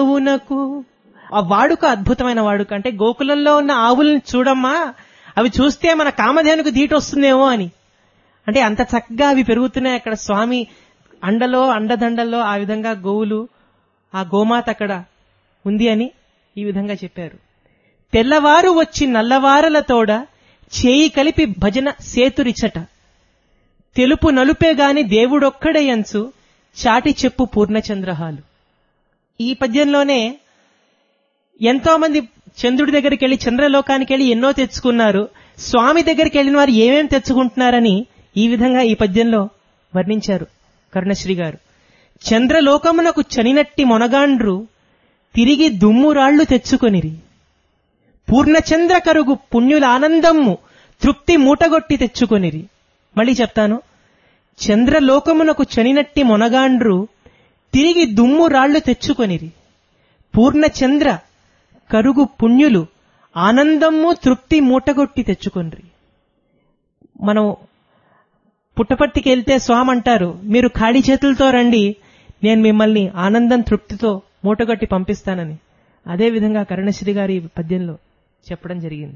గోవునకు ఆ వాడుక అద్భుతమైన వాడుక అంటే గోకులంలో ఉన్న ఆవుల్ని చూడమ్మా అవి చూస్తే మన కామధేనుకు ధీటు వస్తుందేమో అని అంటే అంత చక్కగా అవి పెరుగుతున్నాయి అక్కడ స్వామి అండలో అండదండల్లో ఆ విధంగా గోవులు ఆ గోమాత అక్కడ ఉంది అని ఈ విధంగా చెప్పారు తెల్లవారు వచ్చి నల్లవారలతోడ చేయి కలిపి భజన సేతురిచట తెలుపు నలుపే గాని దేవుడొక్కడయంచు చాటి చెప్పు పూర్ణచంద్రహాలు ఈ పద్యంలోనే ఎంతో మంది చంద్రుడి దగ్గరికి వెళ్లి చంద్రలోకానికి వెళ్లి ఎన్నో తెచ్చుకున్నారు స్వామి దగ్గరికి వెళ్లిన వారు ఏమేం తెచ్చుకుంటున్నారని ఈ విధంగా ఈ పద్యంలో వర్ణించారు కరుణశ్రీ గారు చంద్రలోకమునకు చనినట్టి మొనగాండ్రు తిరిగి దుమ్మురాళ్లు తెచ్చుకొనిరి పూర్ణచంద్ర కరుగు పుణ్యుల ఆనందమ్ము తృప్తి మూటగొట్టి తెచ్చుకొనిరి మళ్ళీ చెప్తాను చంద్రలోకమునకు చనినట్టి మొనగాండ్రు తిరిగి దుమ్ము రాళ్లు తెచ్చుకొనిరి పూర్ణచంద్ర కరుగు పుణ్యులు ఆనందము తృప్తి మూటగొట్టి తెచ్చుకొనిరి మనం పుట్టపర్తికి వెళ్తే స్వామి అంటారు మీరు ఖాళీ చేతులతో రండి నేను మిమ్మల్ని ఆనందం తృప్తితో మూటగొట్టి పంపిస్తానని అదే విధంగా కరుణశ్రీ గారి పద్యంలో చెప్పడం జరిగింది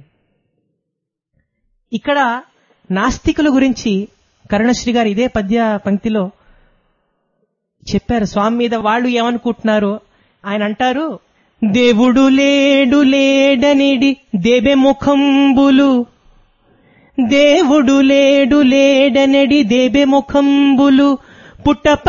ఇక్కడ నాస్తికుల గురించి కరుణశ్రీ గారు ఇదే పద్య పంక్తిలో చెప్పారు స్వామి మీద వాళ్ళు ఏమనుకుంటున్నారో ఆయన అంటారు దేవుడు లేడు లేడనిడి దేబె ముఖంబులు దేవుడు లేడు లేడనడి దేబె ముఖంబులు పుట్ట